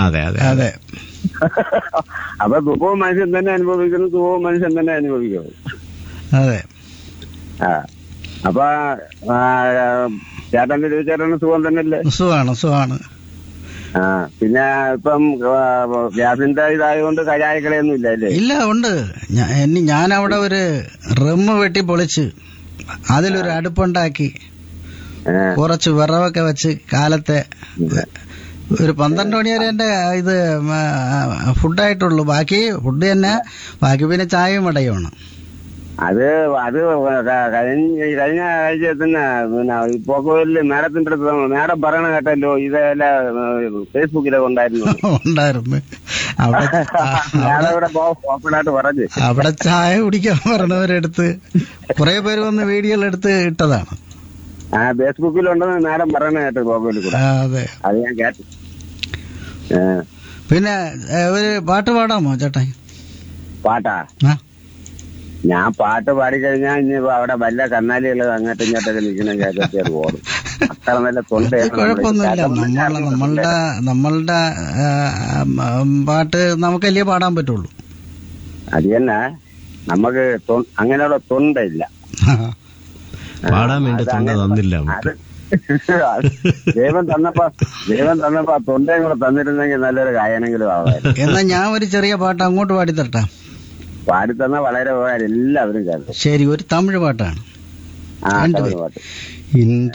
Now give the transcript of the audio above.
അതെ അതെ അതെ അപ്പൊ ദുഃഖവും മനുഷ്യൻ തന്നെ അനുഭവിക്കുന്നു സുഖവും മനുഷ്യൻ തന്നെ അനുഭവിക്കുന്നു അതെ ആ അപ്പൊ ആ, ചേട്ടന്റെ ചോദിച്ചേട്ടന് സുഖം തന്നെയല്ലേ സുഖമാണ് സുഖമാണ് ആ പിന്നെ ഇപ്പം ആ, ഗ്യാസിന്റെ ഇതായതുകൊണ്ട് കരായക്കളയൊന്നും ഇല്ല അല്ലേ ഇല്ല ഉണ്ട് ഞാ- എനി- ഞാൻ അവിടെ ഒരു റമ്മ് വെട്ടി പൊളിച്ച് അതിലൊരു അടുപ്പുണ്ടാക്കി ഏ, കുറച്ച് വിറവൊക്കെ വെച്ച് കാലത്തെ ഒരു പന്ത്രണ്ട് മണി വരെ എന്റെ ഇത് ആ, ഫുഡായിട്ടുള്ളൂ ബാക്കി ഫുഡ് തന്നെ ബാക്കി പിന്നെ ചായയും വടയുമാണ് അത് അത് ക- കഴിഞ്ഞ കഴിഞ്ഞ ആഴ്ച തന്നെ പിന്നെ ഈ പോക്കോയില് മാഡത്തിന്റെ അടുത്ത് മാഡം പറയണ കേട്ടല്ലോ ഇതെല്ലാം ഫേസ്ബുക്കിലൊക്കെ ഉണ്ടായിരുന്നു ഉണ്ടായിരുന്നു അവിടെ മാഡം അവിടെ ഇവിടെ ഓപ്പണായിട്ട് പറഞ്ഞു അവിടെ ചായ കുടിക്കാൻ പറഞ്ഞവരെടുത്ത് കുറെ പേര് വന്ന് വീഡിയോ എടുത്ത് ഇട്ടതാണ് ആ ഫേസ്ബുക്കിലുണ്ടെന്ന് മാഡം പറയണ കേട്ടു പോക്കോയിൽ കൂടെ ആ, അതെ അത് ഞാൻ കേട്ടു ഏ, പിന്നെ ഏ, ഒരു പാട്ട് പാടാമോ ചേട്ടാ പാട്ടാ ആ ഞാൻ പാട്ട് പാടിക്കഴിഞ്ഞാൽ ഇനി അവിടെ വല്ല കന്നാലികൾ അങ്ങോട്ടും ഇങ്ങോട്ടൊക്കെ നിൽക്കുന്ന കേട്ടിട്ട് ഓടും അത്ര നല്ല തൊണ്ടയാണ് നമ്മള്. കുഴപ്പമൊന്നുമില്ല കേട്ടപ്പോൾ നമ്മളെ നമ്മളുടെ നമ്മളുടെ ആ, ഉം, പാട്ട് നമുക്കല്ലേ പാടാൻ പറ്റുള്ളൂ അത് തന്നെ നമുക്ക് തൊ- അങ്ങനെയുള്ള തൊണ്ടയില്ല പാടാൻ വേണ്ടി അത് തൊണ്ട അങ്ങനെ- തന്നില്ല അത് നമുക്ക് അത് ദൈവം തന്നപ്പോ ദൈവം തന്നപ്പോ ആ തൊണ്ടയും കൂടെ തന്നിരുന്നെങ്കിൽ നല്ലൊരു ഗായനെങ്കിലും ആവായിരുന്നു എന്നാ ഞാൻ ഒരു ചെറിയ പാട്ട് അങ്ങോട്ട് പാടിത്തരട്ടെ പാടി തന്ന വളരെ ഉപകാരം എല്ലാവരും കേൾക്കും ശരി ഒരു തമിഴ് പാട്ടാണ് ആ രണ്ട് തമിഴ് പേര്. പാട്ട് இந்த